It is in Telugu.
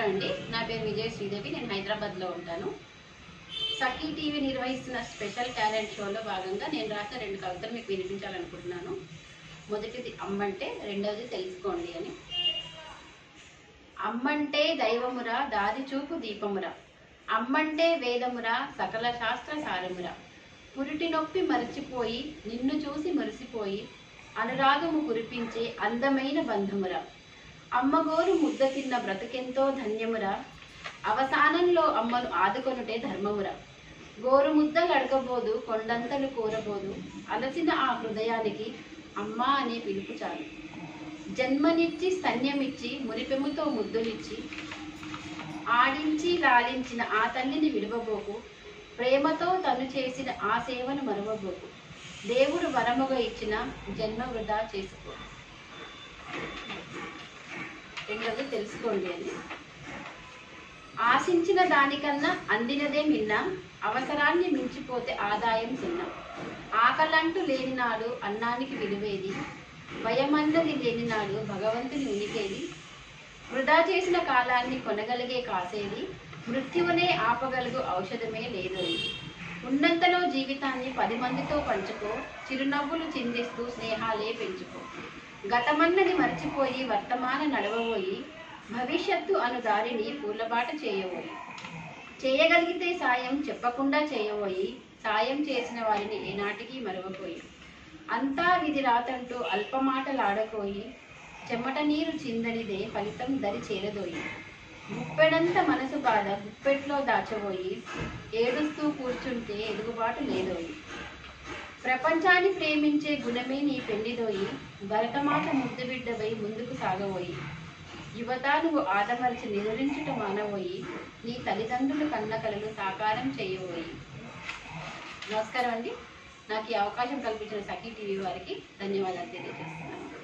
అండి నా పేరు విజయ శ్రీదేవి నేను హైదరాబాద్లో ఉంటాను సఖీ టీవీ నిర్వహిస్తున్న స్పెషల్ టాలెంట్ షోలో భాగంగా నేను రాసిన రెండు కవితలు మీకు వినిపించాలనుకుంటున్నాను మొదటిది అమ్మంటే రెండవది తెలుసుకోండి అని అమ్మంటే దైవమురా దారి చూపు దీపమురా అమ్మంటే వేదమురా సకల శాస్త్ర సారమురా పురిటి నొప్పి మరచిపోయి నిన్ను చూసి మురిసిపోయి అనురాగము కురిపించే అందమైన బంధమురా అమ్మగోరు ముద్ద తిన్న బ్రతుకెంతో ధన్యమురా అవసానంలో అమ్మను ఆదుకొనుటే ధర్మమురా గోరు ముద్దలు అడగబోదు కొండంతలు కోరబోదు అలసిన ఆ హృదయానికి అమ్మా అనే పిలుపు చాలు జన్మనిచ్చి స్తన్యమిచ్చి మురిపెముతో ముద్దులిచ్చి ఆడించి లాలించిన ఆ తల్లిని విడవబోకు ప్రేమతో తను చేసిన ఆ సేవను మరవబోకు దేవుడు వరముగా ఇచ్చిన జన్మ వృధా చేసుకో రెండవది తెలుసుకోండి అని ఆశించిన దానికన్నా అందినదే మిన్న అవసరాన్ని మించిపోతే ఆదాయం చిన్న ఆకలంటూ లేని నాడు అన్నానికి విలువేది భయమన్నది లేని నాడు భగవంతుని ఉనికేది వృధా చేసిన కాలాన్ని కొనగలిగే కాసేది మృత్యువునే ఆపగలుగు ఔషధమే లేదు ఉన్నంతలో జీవితాన్ని పది మందితో పంచుకో చిరునవ్వులు చిందిస్తూ స్నేహాలే పెంచుకో గతమన్నది మర్చిపోయి వర్తమాన నడవబోయి భవిష్యత్తు అను దారిని పూలబాట చేయబోయి చేయగలిగితే సాయం చెప్పకుండా చేయబోయి సాయం చేసిన వారిని ఏనాటికి మరవబోయి అంతా విధి రాతంటూ అల్పమాటలాడకోయి చెమట నీరు చిందనిదే ఫలితం దరి చేరదోయి గుప్పెడంత మనసు బాధ గుప్పెట్లో దాచబోయి ఏడుస్తూ కూర్చుంటే ఎదుగుబాటు లేదోయి ప్రపంచాన్ని ప్రేమించే గుణమే నీ పెళ్లిదోయి భరతమాత ముద్దు బిడ్డవై ముందుకు సాగబోయి యువత నువ్వు ఆదమరిచి నిదురించుట మానబోయి నీ తల్లిదండ్రులు కన్న కలలు సాకారం చేయబోయి నమస్కారం అండి నాకు ఈ అవకాశం కల్పించిన సఖీ టీవీ వారికి ధన్యవాదాలు తెలియజేస్తున్నాను